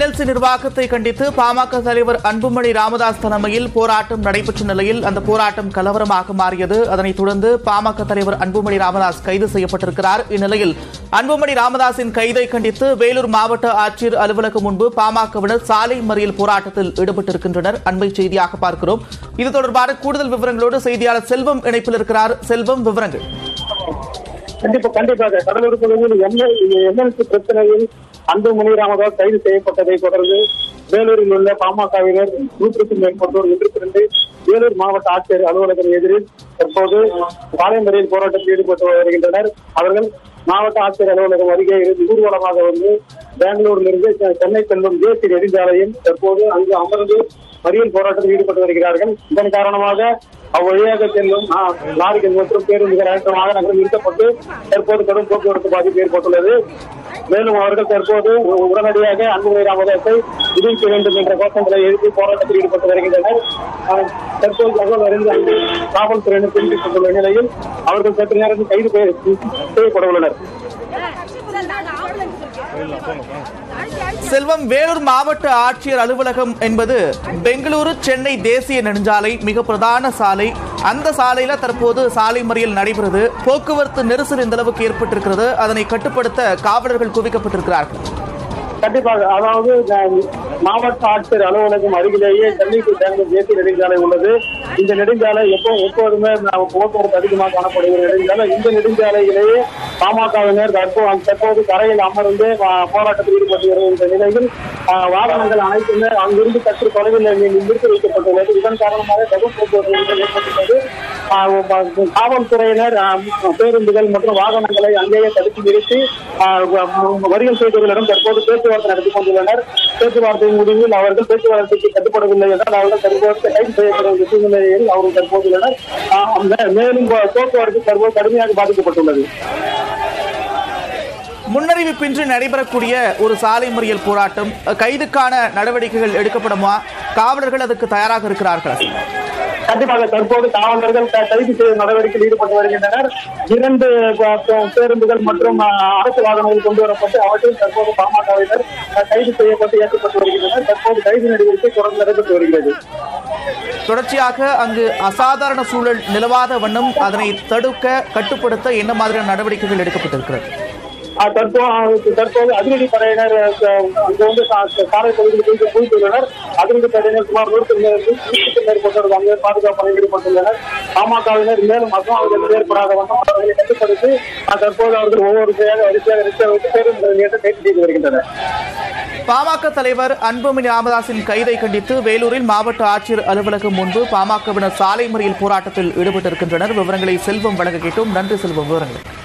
GLC நிர்வாகத்தை கண்டித்து பாமக தலைவர் அன்புமணி ராமதாஸ் தலைமையில் போராட்டம் நடைபெற்ற நிலையில் அந்த போராட்டம் கலவரமாக மாறியது அதனைத் தொடர்ந்து பாமக தலைவர் அன்புமணி ராமதாஸ் கைது செய்யப்பட்டிருக்கிறார் இந்நிலையில் அன்புமணி ராமதாஸின் கைதை கண்டித்து வேலூர் மாவட்ட ஆட்சியர் அலுவலகம் முன்பு பாமகவினர் சாலை மறியல் போராட்டத்தில் ஈடுபட்டிருக்கின்றனர் அண்மை செய்தியாக பார்க்கிறோம் இது தொடர்பான கூடுதல் விவரங்களோடு செய்தியாளர் செல்வம் இணைப்பில் இருக்கிறார் செல்வம் விவரங்கள் கண்டிப்பா கண்டிப்பாக கடலூர் பகுதியில் எம்எல்சி பிரச்சனையில் அன்புமணி ராமதாஸ் கைது செய்யப்பட்டதை தொடர்ந்து வேலூரில் உள்ள பாமகவினர் நூற்றுக்கும் மேற்பட்டோர் இன்று திரண்டு வேலூர் மாவட்ட ஆட்சியர் அலுவலகம் எதிரில் தற்போது சாலை மறியல் போராட்டத்தில் ஈடுபட்டு வருகின்றனர் அவர்கள் மாவட்ட ஆட்சியர் அலுவலகம் அருகே இருந்து ஊர்வலமாக வந்து பெங்களூரிலிருந்து செ- சென்னை செல்லும் தேசிய நெடுஞ்சாலையில் தற்போது அங்கு அமர்ந்து மறியல் போராட்டத்தில் ஈடுபட்டு வருகிறார்கள் இதன் காரணமாக அவ்வழியாக செல்லும் ஆ, லாரிகள் மற்றும் பேருந்துகள் அனைத்துமாக நகரம் நிறுத்தப்பட்டு தற்போது கடும் போக்குவரத்து பாதிப்பு ஏற்பட்டுள்ளது மேலும் அவர்கள் தற்போது உ- உடனடியாக அன்புமணி ராமதாஸை விடுவிக்க வேண்டும் என்ற கோஷங்களை எழுப்பி போராட்டத்தில் ஈடுபட்டு வருகின்றனர் ஆ, தற்போது தகவல் அறிந்து அங்கு காவல்துறையினர் தெரிவிக்கப்பட்டுள்ள நிலையில் அவர்கள் சற்று நேரத்தில் கைது செய்ய- செய்யப்பட உள்ளனர் செல்வம் வேலூர் மாவட்ட ஆட்சியர் அலுவலகம் என்பது பெங்களூரு சென்னை தேசிய நெடுஞ்சாலை மிக பிரதான சாலை அந்த சாலையில தற்போது சாலை மறியல் நடைபெறுது போக்குவரத்து நெரிசல் இந்த அளவுக்கு ஏற்பட்டிருக்கிறது அதனை கட்டுப்படுத்த காவலர்கள் குவிக்கப்பட்டிருக்கிறார்கள் கண்டிப்பாக அதாவது அஹ், மாவட்ட ஆட்சியர் அலுவலகம் அருகிலேயே சென்னைக்கு பெங்களூர் தேசிய நெடுஞ்சாலை உள்ளது இந்த நெடுஞ்சாலை எப்போ எப்போதுமே அஹ், போக்குவரத்து அதிகமாக காணப்படுகிற நெடுஞ்சாலை இந்த நெடுஞ்சாலையிலேயே பாமகவினர் தற்போது தற்போது கரையில் அமர்ந்து அஹ், போராட்டத்தில் ஈடுபட்டு வருகின்ற நிலையில் அஹ், வாகனங்கள் அனைத்துமே அங்கிருந்து சற்று தொலைவில் நி- நிறுத்தி வைக்கப்பட்டுள்ளது இதன் காரணமாக கடும் போக்குவரத்து நெரிசல் ஏற்பட்டுள்ளது அஹ், காவல்துறையினர் அஹ், பேருந்துகள் மற்றும் வாகனங்களை அங்கேயே தடுத்து நிறுத்தி அஹ், வரிகள் செய்தவர்களிடம் தற்போது பேச்சுவார்த்தை நடத்தி கொண்டுள்ளனர் பேச்சுவார்த்தை முடிவில் அவர்கள் பேச்சுவார்த்தைக்கு கட்டுப்படவில்லை என்றால் அவர்கள் தற்போது கைது செய்யப்படும் சூழ்நிலையில் அவர்கள் தற்போது உள்ளனர் அஹ், மே- மேலும் போக்குவரத்து தற்போது கடுமையாக பாதிக்கப்பட்டுள்ளது முன்னறிவிப்பின்றி நடைபெறக்கூடிய ஒரு சாலை மறியல் போராட்டம் கைதுக்கான நடவடிக்கைகள் எடுக்கப்படுமா காவலர்கள் அதுக்கு தயாராக இருக்கிறார்களா கண்டிப்பாக தற்போது காவலர்கள் க- கைது செய்யும் நடவடிக்கையில் ஈடுபட்டு வருகின்றனர் இரண்டு ப- ப- பேருந்துகள் மற்றும் அஹ், அரசு வாகனங்கள் கொண்டு வரப்பட்டு அவற்றில் தற்போது பாமகவினர் அஹ், கைது செய்யப்பட்டு ஏற்றப்பட்டு வருகின்றனர் தற்போது கைது நடவடிக்கை தொடர்ந்து நடைபெற்று வருகிறது தொடர்ச்சியாக அங்கு அசாதாரண சூழல் நிலவாத வண்ணம் அதனை தடுக்க கட்டுப்படுத்த என்ன மாதிரியான நடவடிக்கைகள் எடுக்கப்பட்டிருக்கிறது அஹ், தற்போது தற்போது அதிரடி படையினர் அஹ், அங்கு வந்து சா- சாலை பகுதியில் குவித்து குவித்துள்ளனர் அதிரடி படையினர் சுமார் நூற்று நூற்றுக்கும் மேற்பட்டவர்கள் அங்கே பாதுகாப்பு பணியில் ஈடுபட்டுள்ளனர் பாமகவினர் மேலும் அசம்பாவிதங்கள் ஏற்படாத வண்ணம் அவர்களை கட்டுப்படுத்தி அஹ், தற்போது அவர்கள் ஒவ்வொரு வரிசையாக வரிசையாக வரிசையாக வைத்து பேருந்து நிலையத்தை கைது செய்து வருகின்றனர் பாமக தலைவர் அன்புமணி ராமதாஸின் கைதை கண்டித்து வேலூரில் மாவட்ட ஆட்சியர் அலுவலகம் முன்பு பாமகவினர் சாலை மறியல் போராட்டத்தில் ஈடுபட்டிருக்கின்றனர் விவரங்களை செல்வம் வழங்க கேட்டோம் நன்றி செல்வம் விவரங்கள்